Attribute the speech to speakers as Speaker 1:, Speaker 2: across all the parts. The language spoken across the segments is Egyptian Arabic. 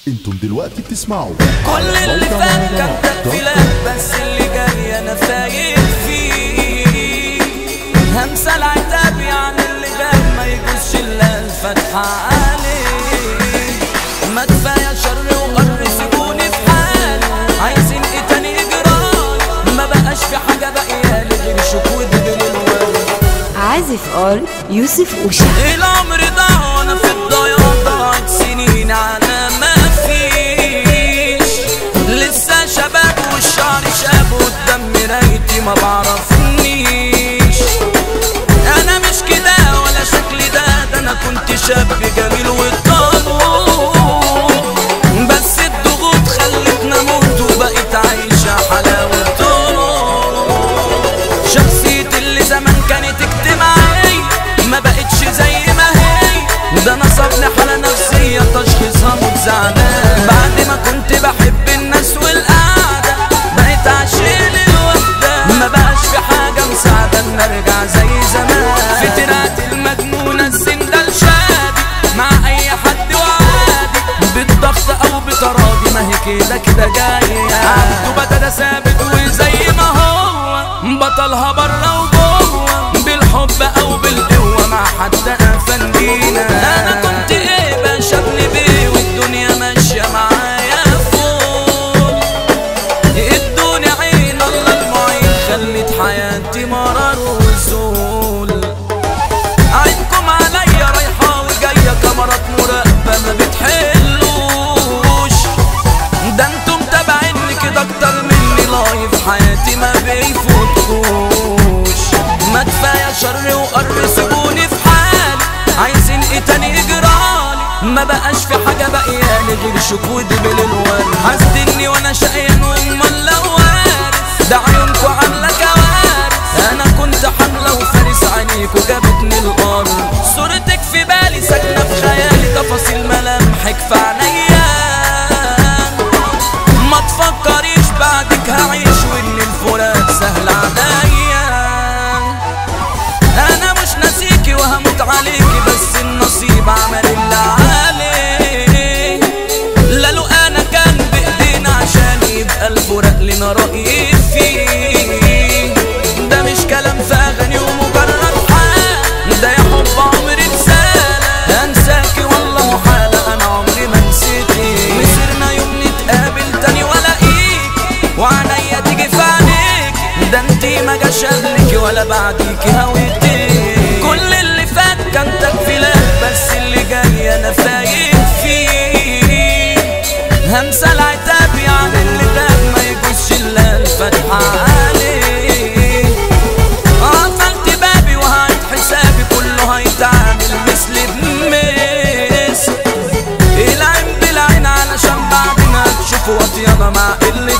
Speaker 1: انتم دلوقتي بتسمعوا
Speaker 2: كل اللي فات كان تكفيلات بس اللي جاي انا فايق فيه همسى العتاب يعني اللي جاي ما يجوزش الا الفتحة عليه ما كفاية شر وقر سيبوني في حالي عايزين ايه تاني اجرالي ما بقاش في حاجة باقية لي غير شوك ودبل الورد
Speaker 3: عازف ار يوسف أوشا
Speaker 2: العمر ضاع وانا في الضياع ضاعت سنين على ما فيش لسه شباب والشعر شاب قدام مرايتي ما بعرفنيش انا مش كده ولا شكلي ده ده انا كنت شاب جميل والطلوع بس الضغوط خلتني اموت وبقيت عايشة حلاوة طرق شخصيتي اللي زمان كانت اجتماعية ما بقتش زي ما هي ده نصب لي حالة نفسية تشخيصها متزعلان بعد ما كنت بحب الناس والقعدة بقيت عشيل الوحدة ما بقاش في حاجة مساعدة ان ارجع زي زمان في ترات المجنونة الزندة الشادي مع اي حد وعادي بالضغط او بتراضي ما هي كده كده جاية عنده بدل ثابت وزي ما هو بطلها بره وجوه بالحب او بالقوة مع حد افندينا انا كنت ايه باشا ابن بيه والدنيا ماشية معايا فوق ادوني عين الله المعين خلت حياتي مرار وزول عينكم عليا رايحة وجاية كاميرات مراقبة ما بتحلوش ده انتم تابعيني كده اكتر مني لايف حياتي ما بيفوتوش ما كفاية شر وقر سيبوني في حالي عايزين ايه تاني اجرالي ما بقاش في حاجة باقيالي غير شوك ودبل الورد حاسدني وانا شقيان وامال لو وارث ده عيونكوا عاملة كوارث انا كنت حاملة وفارس عينيكوا جابتني الارض صورتك في بالي ساكنة في خيالي تفاصيل ملامحك في عينيا ما تفكريش بعدك هعيش وان الفراق سهل عليا انا مش ناسيكي وهموت عليكي بس النصيب عمل اللي عليه لا لو انا كان بايدينا عشان يبقى الفراق لنا رأي فيه ده مش كلام في اغاني ومجرد حال ده يا حب عمري رسالة انساكي والله محالة انا عمري ما نسيتي مسيرنا يوم نتقابل تاني والاقيك وعينيا تيجي في عينيك ده انتي ما جاش قبلك ولا بعديك هويتك كل اللي فات كان تكفيلات بس اللي جاي انا فايق فيه همسى العتاب يعني اللي غاب ما يجوزش الا الفتحة عليه قفلت بابي وهعيد حسابي كله هيتعامل مثل بمثل العين بالعين علشان بعدين هتشوفوا واطيانة مع قلة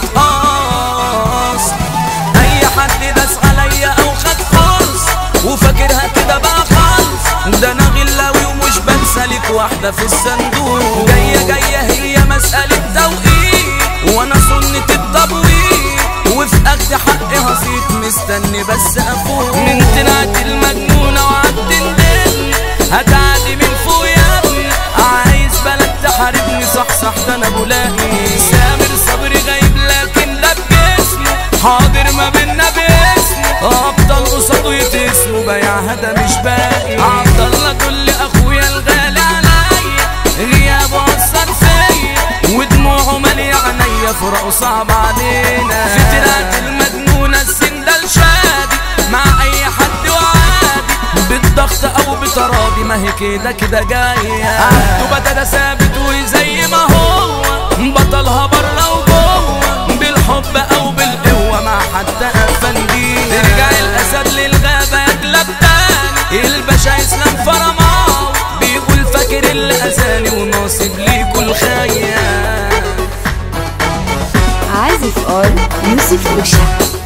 Speaker 2: قص اي حد داس عليا او خد فرص وفاكرها كده بقى خالص ده انا غلاوي ومش بنسى ليك واحدة في الصندوق جاية جاية هي مسألة توقيت وانا سنة التبويض وفي اخد حقي هزيط مستني بس افوق من تنات المجنونة وعالدندن هتعدي من فوق يا ابني عايز بلد تحاربني صح صح ده انا بلاقي سامر صبري غايب لكن ده بجسمه حاضر ما بينا باسمه ابطال قصاده يتسموا بيعها ده مش باقي عبد الله كل اخويا الغالي عليا غيابه اثر فيا ودموعه مالية عينيا فراقه صعب علينا في ترات المجنونة السن ده الشادي مع اي حد وعادي بالضغط او بتراضي ما هي كده كده جاية عنده بدل ثابت وزي ما هو بطلها بره وجوه بالحب او بالقوة مع حد افندينا ترجع الاسد للغابة يجلب تاني الباشا اسلام فرماو بيقول فاكر اللي اذاني وناصب ليكوا الخيال
Speaker 3: عازف ار يوسف أوشا